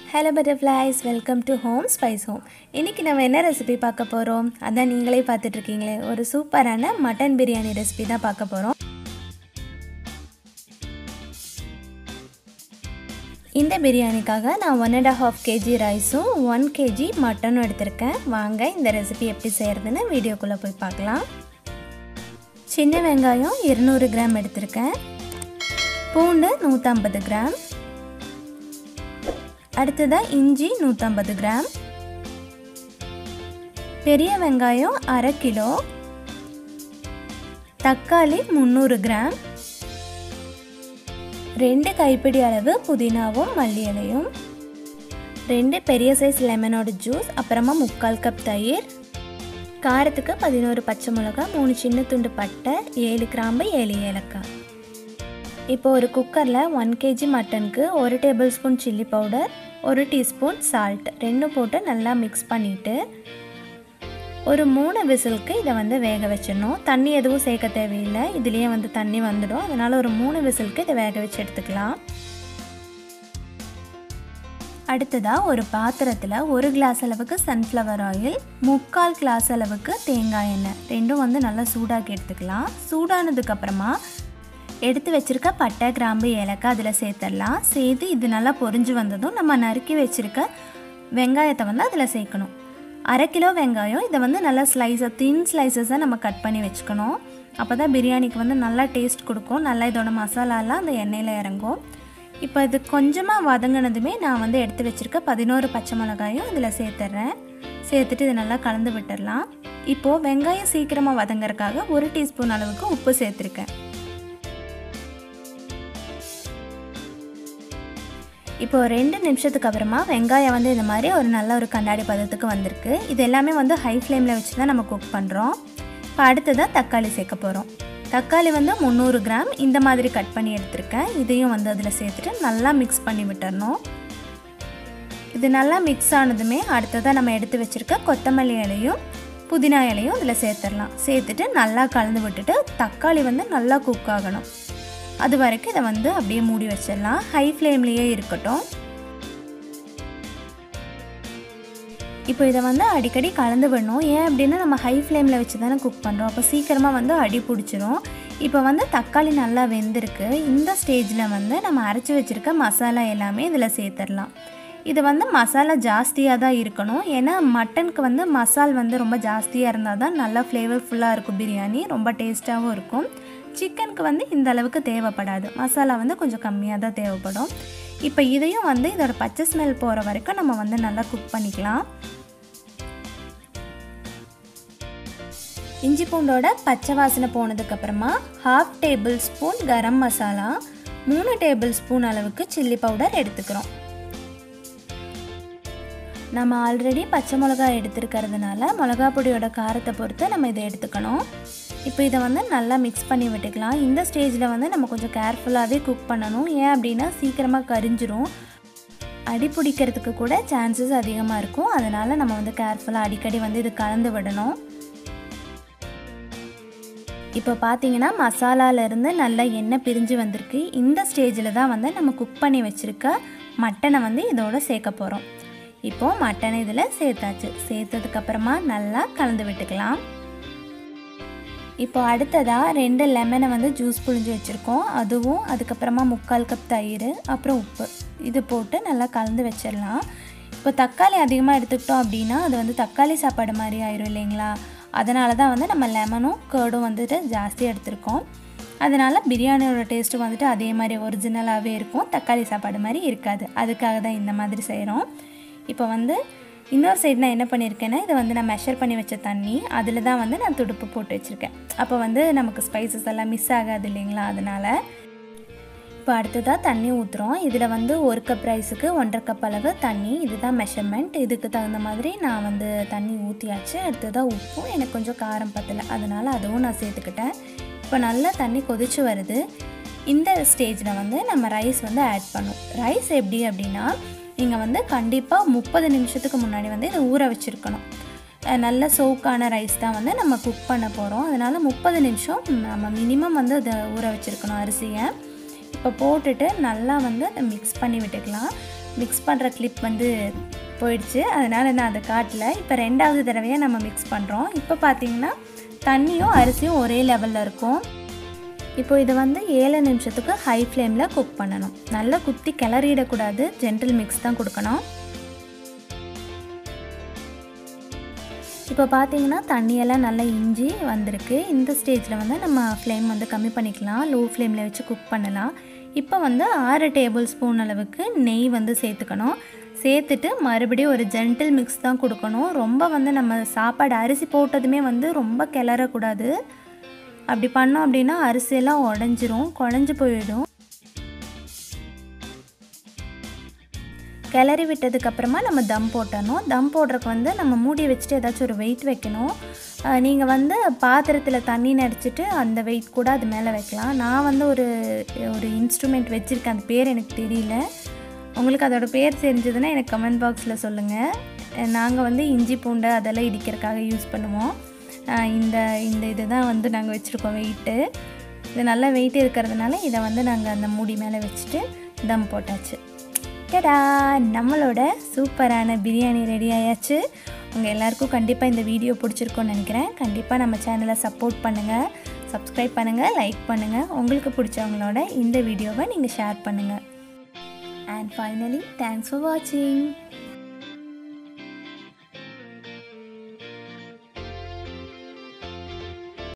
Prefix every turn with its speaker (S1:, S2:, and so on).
S1: hello butterflies welcome to home spice home இன்றைக்கி நம்ம என்ன ரெசிபி பார்க்க போகிறோம் அதான் நீங்களே பார்த்துட்ருக்கீங்களே ஒரு சூப்பரான மட்டன் பிரியாணி ரெசிபி தான் பார்க்க போகிறோம் இந்த பிரியாணிக்காக நான் ஒன் அண்ட் ஹாஃப் கேஜி ரைஸும் ஒன் கேஜி மட்டனும் எடுத்திருக்கேன் வாங்க இந்த ரெசிபி எப்படி செய்கிறதுன்னு வீடியோக்குள்ளே போய் பார்க்கலாம் சின்ன வெங்காயம் இருநூறு கிராம் எடுத்திருக்கேன் பூண்டு நூற்றம்பது கிராம் அடுத்ததாக இஞ்சி நூற்றம்பது கிராம் பெரிய வெங்காயம் அரை கிலோ தக்காளி முந்நூறு கிராம் ரெண்டு கைப்பிடி அளவு புதினாவும் மல்லி இலையும் ரெண்டு பெரிய சைஸ் லெமனோட ஜூஸ் அப்புறமா முக்கால் கப் தயிர் காரத்துக்கு பதினோரு பச்சை மிளகா மூணு சின்ன துண்டு பட்டை ஏழு கிராம்பு ஏழு ஏலக்காய் இப்போ ஒரு குக்கரில் ஒன் கேஜி மட்டனுக்கு ஒரு டேபிள் ஸ்பூன் சில்லி பவுடர் ஒரு டீஸ்பூன் சால்ட் ரெண்டும் போட்டு நல்லா மிக்ஸ் பண்ணிவிட்டு ஒரு மூணு விசிலுக்கு இதை வந்து வேக வச்சிடணும் தண்ணி எதுவும் சேர்க்க தேவையில்லை இதுலேயே வந்து தண்ணி வந்துடும் அதனால் ஒரு மூணு விசிலுக்கு இதை வேக வச்சு எடுத்துக்கலாம் அடுத்ததாக ஒரு பாத்திரத்தில் ஒரு கிளாஸ் அளவுக்கு சன்ஃப்ளவர் ஆயில் முக்கால் கிளாஸ் அளவுக்கு தேங்காய் எண்ணெய் ரெண்டும் வந்து நல்லா சூடாக்கி எடுத்துக்கலாம் சூடானதுக்கப்புறமா எடுத்து வச்சுருக்க பட்டை கிராம்பு ஏலக்காய் அதில் சேர்த்துடலாம் சேர்த்து இது நல்லா பொரிஞ்சு வந்ததும் நம்ம நறுக்கி வச்சுருக்க வெங்காயத்தை வந்து அதில் சேர்க்கணும் அரை கிலோ வெங்காயம் இதை வந்து நல்லா ஸ்லைஸாக தின் ஸ்லைசஸாக நம்ம கட் பண்ணி வச்சுக்கணும் அப்போ தான் பிரியாணிக்கு வந்து நல்லா டேஸ்ட் கொடுக்கும் நல்லா இதோட மசாலாலாம் அந்த எண்ணெயில் இறங்கும் இப்போ இது கொஞ்சமாக வதங்கினதுமே நான் வந்து எடுத்து வச்சுருக்க பதினோரு பச்சை மிளகாயும் இதில் சேர்த்துட்றேன் சேர்த்துட்டு இதை நல்லா கலந்து விட்டுடலாம் இப்போது வெங்காயம் சீக்கிரமாக வதங்கறதுக்காக ஒரு டீஸ்பூன் அளவுக்கு உப்பு சேர்த்துருக்கேன் இப்போ ரெண்டு நிமிஷத்துக்கு அப்புறமா வெங்காயம் வந்து இந்த மாதிரி ஒரு நல்ல ஒரு கண்ணாடி பதத்துக்கு வந்திருக்கு இது எல்லாமே வந்து ஹை ஃப்ளேமில் வச்சு தான் நம்ம குக் பண்ணுறோம் இப்போ அடுத்ததாக தக்காளி சேர்க்க போகிறோம் தக்காளி வந்து முந்நூறு கிராம் இந்த மாதிரி கட் பண்ணி எடுத்திருக்கேன் இதையும் வந்து அதில் சேர்த்துட்டு நல்லா மிக்ஸ் பண்ணி விட்டுறணும் இது நல்லா மிக்ஸ் ஆனதுமே அடுத்ததாக நம்ம எடுத்து வச்சுருக்க கொத்தமல்லி இலையும் புதினா இலையும் இதில் சேர்த்துடலாம் சேர்த்துட்டு நல்லா கலந்து விட்டுட்டு தக்காளி வந்து நல்லா குக் ஆகணும் அது வரைக்கும் இதை வந்து அப்படியே மூடி வச்சிடலாம் ஹை ஃப்ளேம்லேயே இருக்கட்டும் இப்போ இதை வந்து அடிக்கடி கலந்து விடணும் ஏன் அப்படின்னா நம்ம ஹை ஃப்ளேமில் வச்சு தானே குக் பண்ணுறோம் அப்போ சீக்கிரமாக வந்து அடி பிடிச்சிரும் இப்போ வந்து தக்காளி நல்லா வெந்திருக்கு இந்த ஸ்டேஜில் வந்து நம்ம அரைச்சி வச்சுருக்க மசாலா எல்லாமே இதில் சேர்த்துடலாம் இது வந்து மசாலா ஜாஸ்தியாக தான் இருக்கணும் ஏன்னா மட்டனுக்கு வந்து மசால் வந்து ரொம்ப ஜாஸ்தியாக இருந்தால் தான் நல்லா ஃப்ளேவர்ஃபுல்லாக இருக்கும் பிரியாணி ரொம்ப டேஸ்ட்டாகவும் இருக்கும் சிக்கனுக்கு வந்து இந்த அளவுக்கு தேவைப்படாது மசாலா வந்து கொஞ்சம் கம்மியாக தான் தேவைப்படும் இப்போ இதையும் வந்து இதோட பச்சை ஸ்மெல் போகிற வரைக்கும் நம்ம வந்து நல்லா குக் பண்ணிக்கலாம் இஞ்சி பூண்டோட பச்சை வாசனை போனதுக்கப்புறமா half tablespoon garam masala மூணு டேபிள் ஸ்பூன் அளவுக்கு சில்லி பவுடர் எடுத்துக்கிறோம் நம்ம ஆல்ரெடி பச்சை மிளகா எடுத்துருக்கிறதுனால மிளகா பொடியோட காரத்தை பொறுத்து நம்ம இதை எடுத்துக்கணும் இப்போ இதை வந்து நல்லா மிக்ஸ் பண்ணி விட்டுக்கலாம் இந்த ஸ்டேஜில் வந்து நம்ம கொஞ்சம் கேர்ஃபுல்லாகவே குக் பண்ணணும் ஏன் அப்படின்னா சீக்கிரமாக கரிஞ்சிரும் அடி பிடிக்கிறதுக்கு கூட சான்சஸ் அதிகமாக இருக்கும் அதனால் நம்ம வந்து கேர்ஃபுல்லாக அடிக்கடி வந்து இது கலந்து விடணும் இப்போ பார்த்தீங்கன்னா மசாலாலேருந்து நல்லா எண்ணெய் பிரிஞ்சு வந்திருக்கு இந்த ஸ்டேஜில் தான் வந்து நம்ம குக் பண்ணி வச்சுருக்க மட்டனை வந்து இதோட சேர்க்க போகிறோம் இப்போது மட்டனை இதில் சேர்த்தாச்சு சேர்த்ததுக்கப்புறமா நல்லா கலந்து விட்டுக்கலாம் இப்போ அடுத்ததாக ரெண்டு லெமனை வந்து ஜூஸ் புழிஞ்சு வச்சுருக்கோம் அதுவும் அதுக்கப்புறமா முக்கால் கப் தயிர் அப்புறம் உப்பு இது போட்டு நல்லா கலந்து வச்சிடலாம் இப்போ தக்காளி அதிகமாக எடுத்துக்கிட்டோம் அப்படின்னா அது வந்து தக்காளி சாப்பாடு மாதிரி ஆயிரும் இல்லைங்களா அதனால தான் வந்து நம்ம லெமனும் கேர்டும் வந்துட்டு ஜாஸ்தி எடுத்திருக்கோம் அதனால் பிரியாணியோட டேஸ்ட்டு வந்துட்டு அதே மாதிரி ஒரிஜினலாகவே இருக்கும் தக்காளி சாப்பாடு மாதிரி இருக்காது அதுக்காக தான் இந்த மாதிரி செய்கிறோம் இப்போ வந்து இன்னொரு சைடு நான் என்ன பண்ணியிருக்கேன்னா இதை வந்து நான் மெஷர் பண்ணி வச்ச தண்ணி அதில் தான் வந்து நான் துடுப்பு போட்டு வச்சுருக்கேன் அப்போ வந்து நமக்கு ஸ்பைசஸ் எல்லாம் மிஸ் ஆகாது இல்லைங்களா அதனால் இப்போ அடுத்ததாக தண்ணி ஊற்றுறோம் இதில் வந்து ஒரு கப் ரைஸுக்கு ஒன்றரை கப் அளவு தண்ணி இதுதான் மெஷர்மெண்ட் இதுக்கு தகுந்த மாதிரி நான் வந்து தண்ணி ஊற்றியாச்சு அடுத்ததாக உப்பும் எனக்கு கொஞ்சம் காரம் பத்தலை அதனால் அதுவும் நான் சேர்த்துக்கிட்டேன் இப்போ நல்லா தண்ணி கொதிச்சு வருது இந்த ஸ்டேஜில் வந்து நம்ம ரைஸ் வந்து ஆட் பண்ணும் ரைஸ் எப்படி அப்படின்னா நீங்கள் வந்து கண்டிப்பாக முப்பது நிமிஷத்துக்கு முன்னாடி வந்து இதை ஊற வச்சுருக்கணும் நல்ல சோக்கான ரைஸ் தான் வந்து நம்ம குக் பண்ண போகிறோம் அதனால் முப்பது நிமிஷம் நம்ம மினிமம் வந்து அதை ஊற வச்சுருக்கணும் அரிசியை இப்போ போட்டுட்டு நல்லா வந்து அதை மிக்ஸ் பண்ணி விட்டுக்கலாம் மிக்ஸ் பண்ணுற கிளிப் வந்து போயிடுச்சு அதனால் நான் அதை காட்டல இப்போ ரெண்டாவது தடவையாக நம்ம மிக்ஸ் பண்ணுறோம் இப்போ பார்த்தீங்கன்னா தண்ணியும் அரிசியும் ஒரே லெவலில் இருக்கும் இப்போ இதை வந்து ஏழு நிமிஷத்துக்கு ஹை ஃப்ளேமில் குக் பண்ணணும் நல்லா குத்தி கிளறிடக்கூடாது ஜென்டில் மிக்ஸ் தான் கொடுக்கணும் இப்போ பார்த்தீங்கன்னா தண்ணியெல்லாம் நல்லா இஞ்சி வந்திருக்கு இந்த ஸ்டேஜில் வந்து நம்ம ஃப்ளேம் வந்து கம்மி பண்ணிக்கலாம் லோ ஃப்ளேமில் வச்சு குக் பண்ணலாம் இப்போ வந்து ஆறு டேபிள் ஸ்பூன் அளவுக்கு நெய் வந்து சேர்த்துக்கணும் சேர்த்துட்டு மறுபடியும் ஒரு ஜென்டில் மிக்ஸ் தான் கொடுக்கணும் ரொம்ப வந்து நம்ம சாப்பாடு அரிசி போட்டதுமே வந்து ரொம்ப கிளறக்கூடாது அப்படி பண்ணோம் அப்படின்னா அரிசியெல்லாம் உடஞ்சிரும் குழஞ்சி போயிடும் கிளறி விட்டதுக்கப்புறமா நம்ம தம் போட்டணும் தம் போடுறதுக்கு வந்து நம்ம மூடி வச்சுட்டு ஏதாச்சும் ஒரு வெயிட் வைக்கணும் நீங்கள் வந்து பாத்திரத்தில் தண்ணி நடிச்சிட்டு அந்த வெயிட் கூட அது மேலே வைக்கலாம் நான் வந்து ஒரு ஒரு இன்ஸ்ட்ருமெண்ட் வச்சுருக்கேன் அந்த பேர் எனக்கு தெரியல உங்களுக்கு அதோட பேர் தெரிஞ்சதுன்னா எனக்கு கமெண்ட் பாக்ஸில் சொல்லுங்கள் நாங்கள் வந்து இஞ்சி பூண்டை அதெல்லாம் இடிக்கிறதுக்காக யூஸ் பண்ணுவோம் இந்த இந்த இது தான் வந்து நாங்கள் வச்சுருக்கோம் வெயிட்டு இது நல்லா வெயிட் இருக்கிறதுனால இதை வந்து நாங்கள் அந்த மூடி மேலே வச்சுட்டு தம் போட்டாச்சு டடா நம்மளோட சூப்பரான பிரியாணி ரெடி ஆயாச்சு உங்கள் எல்லாருக்கும் கண்டிப்பாக இந்த வீடியோ பிடிச்சிருக்கோன்னு நினைக்கிறேன் கண்டிப்பாக நம்ம சேனலை சப்போர்ட் பண்ணுங்கள் சப்ஸ்கிரைப் பண்ணுங்கள் லைக் பண்ணுங்கள் உங்களுக்கு பிடிச்சவங்களோட இந்த வீடியோவை நீங்கள் ஷேர் பண்ணுங்கள் அண்ட் ஃபைனலி தேங்க்ஸ் ஃபார் வாட்சிங்